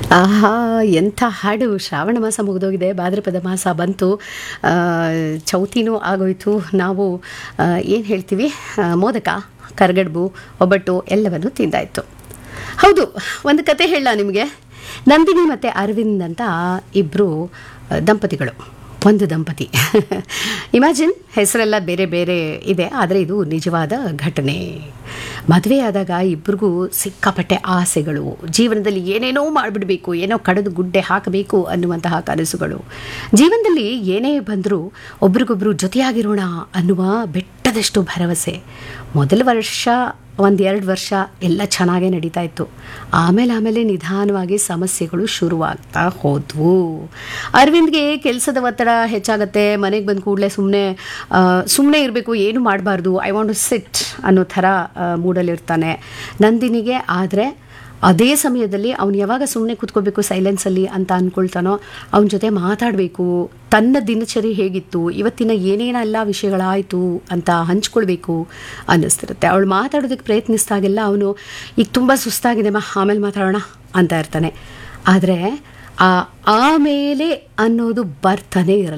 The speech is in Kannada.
ಆಹಾ ಎಂಥ ಹಾಡು ಶ್ರಾವಣ ಮಾಸ ಮುಗಿದೋಗಿದೆ ಭಾದ್ರಪದ ಮಾಸ ಬಂತು ಆ, ಚೌತಿನೂ ಆಗೋಯ್ತು ನಾವು ಏನು ಹೇಳ್ತೀವಿ ಆ, ಮೋದಕ ಕರಗಡ್ಬು ಒಬ್ಬಟ್ಟು ಎಲ್ಲವನ್ನು ತಿಂದಾಯಿತು ಹೌದು ಒಂದು ಕತೆ ಹೇಳ ನಿಮಗೆ ನಂದಿನಿ ಮತ್ತು ಅರವಿಂದ್ ಅಂತ ಇಬ್ಬರು ದಂಪತಿಗಳು ಒಂದು ದಂಪತಿ ಇಮ್ಯಾಜಿನ್ ಹೆಸರೆಲ್ಲ ಬೇರೆ ಬೇರೆ ಇದೆ ಆದರೆ ಇದು ನಿಜವಾದ ಘಟನೆ ಮದುವೆ ಆದಾಗ ಇಬ್ಬರಿಗೂ ಸಿಕ್ಕಾಪಟ್ಟೆ ಆಸೆಗಳು ಜೀವನದಲ್ಲಿ ಏನೇನೋ ಮಾಡಿಬಿಡಬೇಕು ಏನೋ ಕಡಿದು ಗುಡ್ಡೆ ಹಾಕಬೇಕು ಅನ್ನುವಂತಹ ಕನಸುಗಳು ಜೀವನದಲ್ಲಿ ಏನೇ ಬಂದರೂ ಒಬ್ರಿಗೊಬ್ರು ಜೊತೆಯಾಗಿರೋಣ ಅನ್ನುವ ಬೆಟ್ಟದಷ್ಟು ಭರವಸೆ ಮೊದಲ ವರ್ಷ ಒಂದೆರಡು ವರ್ಷ ಎಲ್ಲ ಚೆನ್ನಾಗೇ ನಡೀತಾ ಇತ್ತು ಆಮೇಲೆ ಆಮೇಲೆ ನಿಧಾನವಾಗಿ ಸಮಸ್ಯೆಗಳು ಶುರುವಾಗ್ತಾ ಹೋದ್ವು ಅರವಿಂದ್ಗೆ ಕೆಲಸದ ಒತ್ತಡ ಹೆಚ್ಚಾಗತ್ತೆ ಮನೆಗೆ ಬಂದ ಕೂಡಲೇ ಸುಮ್ಮನೆ ಸುಮ್ಮನೆ ಇರಬೇಕು ಏನು ಮಾಡಬಾರ್ದು ಐ ವಾಂಟ್ ಟು ಸಿಟ್ ಅನ್ನೋ ಥರ ಮೂಡಲ್ಲಿರ್ತಾನೆ ನಂದಿನಿಗೆ ಆದರೆ ಅದೇ ಸಮಯದಲ್ಲಿ ಅವನು ಯಾವಾಗ ಸುಮ್ಮನೆ ಕೂತ್ಕೋಬೇಕು ಸೈಲೆನ್ಸಲ್ಲಿ ಅಂತ ಅಂದ್ಕೊಳ್ತಾನೋ ಅವನ ಜೊತೆ ಮಾತಾಡಬೇಕು ತನ್ನ ದಿನಚರಿ ಹೇಗಿತ್ತು ಇವತ್ತಿನ ಏನೇನೆಲ್ಲ ವಿಷಯಗಳಾಯಿತು ಅಂತ ಹಂಚ್ಕೊಳ್ಬೇಕು ಅನ್ನಿಸ್ತಿರುತ್ತೆ ಅವಳು ಮಾತಾಡೋದಕ್ಕೆ ಪ್ರಯತ್ನಿಸಿದಾಗೆಲ್ಲ ಅವನು ಈಗ ತುಂಬ ಸುಸ್ತಾಗಿದೆ ಮಾ ಆಮೇಲೆ ಮಾತಾಡೋಣ ಅಂತ ಇರ್ತಾನೆ ಆದರೆ ಆ ಆಮೇಲೆ ಅನ್ನೋದು ಬರ್ತಾನೆ ಇರಲ್ಲ